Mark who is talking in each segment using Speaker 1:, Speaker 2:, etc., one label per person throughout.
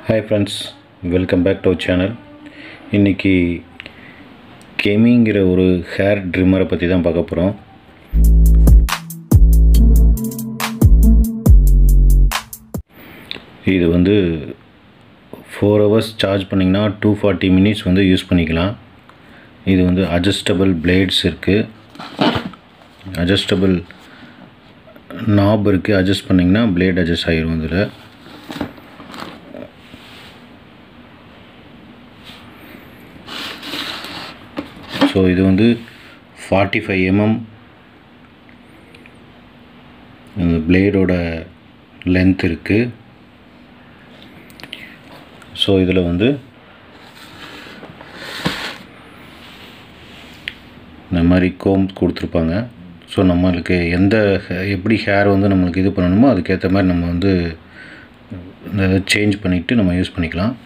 Speaker 1: hi friends welcome back to our channel இன்றைக்கி கெமிங்கிற ஒரு ஹேர் ட்ரிம்மரை பற்றி தான் பார்க்க போகிறோம் இது வந்து ஃபோர் ஹவர்ஸ் சார்ஜ் பண்ணிங்கன்னா டூ ஃபார்ட்டி மினிட்ஸ் வந்து யூஸ் பண்ணிக்கலாம் இது வந்து அட்ஜஸ்டபிள் பிளேட்ஸ் இருக்குது அட்ஜஸ்டபிள் நாப் இருக்குது அட்ஜஸ்ட் பண்ணிங்கன்னா பிளேட் அட்ஜஸ்ட் ஆகிரும் இதில் ஸோ இது வந்து ஃபார்ட்டி ஃபைவ் எம்எம் இந்த பிளேடோட லென்த் இருக்குது ஸோ இதில் வந்து இந்த மாதிரி கோம் கொடுத்துருப்பாங்க ஸோ நம்மளுக்கு எந்த ஹே- எப்படி ஹேர் வந்து நம்மளுக்கு இது பண்ணணுமோ அதுக்கேற்ற மாதிரி நம்ம வந்து இந்த சேஞ்ச் பண்ணிவிட்டு நம்ம யூஸ் பண்ணிக்கலாம்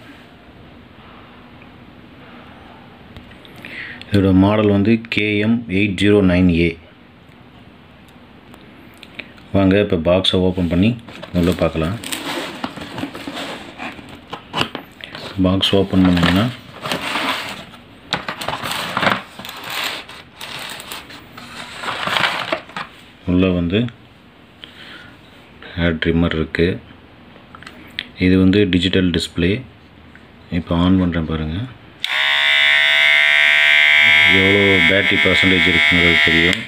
Speaker 1: இதோட மாடல் வந்து KM eight zero nine A வாங்க இப்போ பாக்ஸை ஓப்பன் பண்ணி உள்ளே பார்க்கலாம் பாக்ஸ் ஓப்பன் பண்ணிங்கன்னா உள்ளே வந்து ஹேர் ட்ரிம்மர் இருக்குது இது வந்து டிஜிட்டல் டிஸ்ப்ளே இப்போ ஆன் பண்ணுறேன் பாருங்கள் எவ்வளோ பேட்டரி பர்சன்டேஜ் இருக்குங்கிறது தெரியும்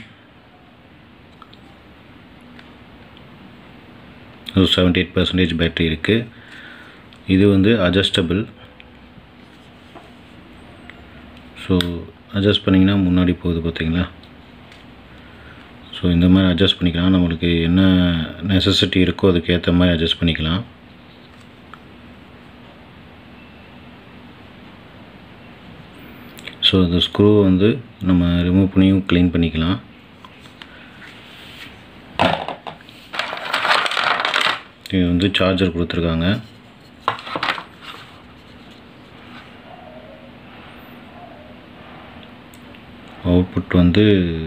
Speaker 1: செவன்டி எயிட் பர்சன்டேஜ் பேட்டரி இருக்குது இது வந்து அட்ஜஸ்டபிள் ஸோ அட்ஜஸ்ட் பண்ணிங்கன்னா முன்னாடி போகுது பார்த்தீங்களா ஸோ இந்த மாதிரி அட்ஜஸ்ட் பண்ணிக்கலாம் நம்மளுக்கு என்ன நெசசிட்டி இருக்கோ அதுக்கு ஏற்ற மாதிரி அட்ஜஸ்ட் பண்ணிக்கலாம் ஸோ இந்த ஸ்க்ரூ வந்து நம்ம ரிமூவ் பண்ணியும் க்ளீன் பண்ணிக்கலாம் இது வந்து சார்ஜர் கொடுத்துருக்காங்க அவுட்புட் வந்து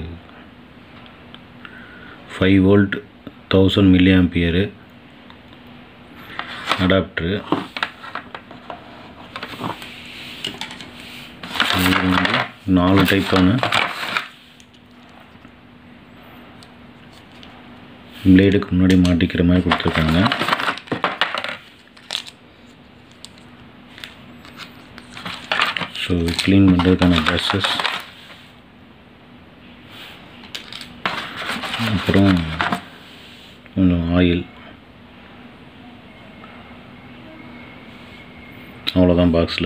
Speaker 1: five volt thousand milli ampere adapter இது வந்து நாலு டைப்பான பிளேடுக்கு முன்னாடி மாட்டிக்கிற மாதிரி கொடுத்துருக்காங்க ஸோ க்ளீன் பண்ணுறதுக்கான ப்ரஷஸ் அப்புறம் கொஞ்சம் ஆயில் அவ்வளோதான் பாக்ஸில்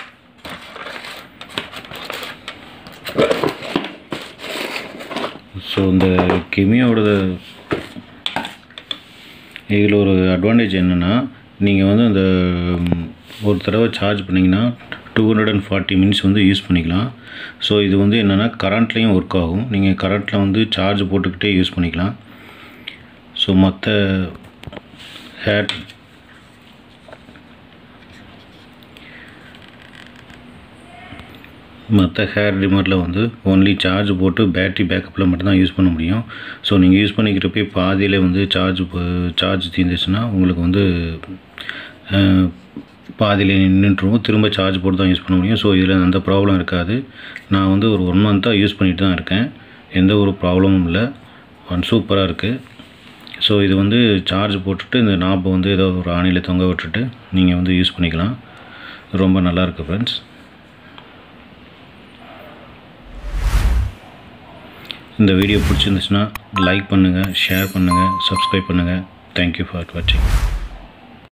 Speaker 1: ஸோ இந்த கெமியோட இதில் ஒரு அட்வான்டேஜ் என்னென்னா நீங்கள் வந்து அந்த ம், ஒரு தடவை சார்ஜ் பண்ணிங்கன்னா two hundred and forty minutes வந்து யூஸ் பண்ணிக்கலாம் ஸோ இது வந்து என்னென்னா கரண்ட்லேயும் ஒர்க் ஆகும் நீங்கள் கரண்ட்டில் வந்து சார்ஜ் போட்டுக்கிட்டே யூஸ் பண்ணிக்கலாம் ஸோ மற்ற ஹேர் மற்ற ஹேர் ரிமரில் வந்து ஒன்லி சார்ஜ் போட்டு பேட்டரி பேக்கப்பில் மட்டும்தான் யூஸ் பண்ண முடியும் ஸோ நீங்கள் யூஸ் பண்ணிக்கிறப்பே பாதியில் வந்து சார்ஜ் சார்ஜ் தீர்ந்துச்சுன்னா உங்களுக்கு வந்து அஹ், பாதியில் நின்றுட்டுருவோம் திரும்ப சார்ஜ் போட்டு தான் யூஸ் பண்ண முடியும் ஸோ இதில் அந்த ப்ராப்ளம் இருக்காது நான் வந்து ஒரு ஒன் மந்த்தாக யூஸ் பண்ணிட்டு தான் இருக்கேன் எந்த ஒரு ப்ராப்ளமும் இல்லை ஒன் சூப்பராக இருக்குது ஸோ இது வந்து சார்ஜ் போட்டுட்டு இந்த நாப்பை வந்து ஏதோ ஒரு ஆணியில் தொங்க விட்டுட்டு நீங்கள் வந்து யூஸ் பண்ணிக்கலாம் ரொம்ப நல்லாயிருக்கு ஃப்ரெண்ட்ஸ் இந்த வீடியோ பிடிச்சிருந்துச்சுன்னா லைக் பண்ணுங்கள் ஷேர் பண்ணுங்கள் சப்ஸ்கிரைப் பண்ணுங்கள் தேங்க்யூ ஃபார் வாட்சிங்